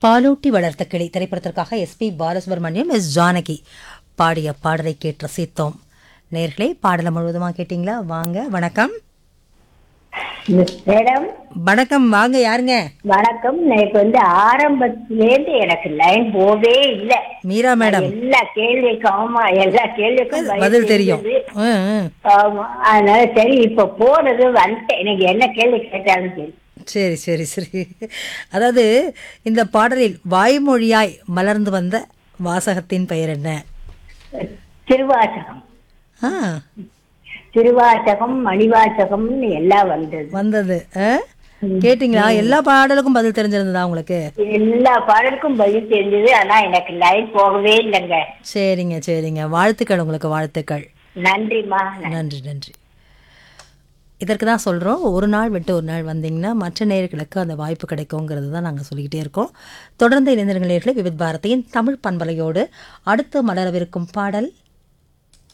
பாலூட்டி வளர்த்த கிளி திரைப்படத்திற்காக எஸ்பி பாலசுப்ரமணியம் எஸ் ஜானகி பாடிய பாடலை கேட்டு ரசித்தோம் நேர்களே பாடலை முழுவதுமாக கேட்டிங்களா வாங்க வணக்கம் மேடம் வணக்கம் வாங்க யாருங்க வணக்கம் எனக்கு வந்து ஆரம்பத்திலேருந்து எனக்கு லைன் போவே இல்ல மீரா மேடம் எல்லா கேள்விக்கும் ஆமா எல்லா கேள்விக்கும் பதில் தெரியும் தெரியுது. ம், ம். ஆமா அதனால சரி இப்ப போறது வந்துட்டேன் எனக்கு என்ன கேள்வி கேட்டாலும் சரி சரி சரி சரி அதாவது இந்த பாடலில் வாய்மொழியாய் மலர்ந்து வந்த வாசகத்தின் பெயர் என்ன திருவாசகம் ஆ திருவாசகம் மணிவாசகம்னு எல்லாம் வந்தது வந்தது ஆ? கேட்டிங்களா எல்லா பாடலுக்கும் பதில் தெரிஞ்சிருந்ததா உங்களுக்கு எல்லா பாடலுக்கும் பதில் தெரிஞ்சது ஆனா எனக்கு லைன் போகவே இல்லைங்க சரிங்க சரிங்க வாழ்த்துக்கள் உங்களுக்கு வாழ்த்துக்கள் நன்றிம்மா நன்றி நன்றி இதற்கு தான் சொல்கிறோம் ஒரு நாள் விட்டு ஒரு நாள் வந்தீங்கன்னா மற்ற நேயர்களுக்கு அந்த வாய்ப்பு கிடைக்குங்கிறது தான் நாங்கள் சொல்லிக்கிட்டே இருக்கோம் தொடர்ந்து இணைந்திருங்கள் நேயர்களே விவித் பாரதியின் தமிழ் பண்பலையோடு அடுத்து மலரவிருக்கும் பாடல்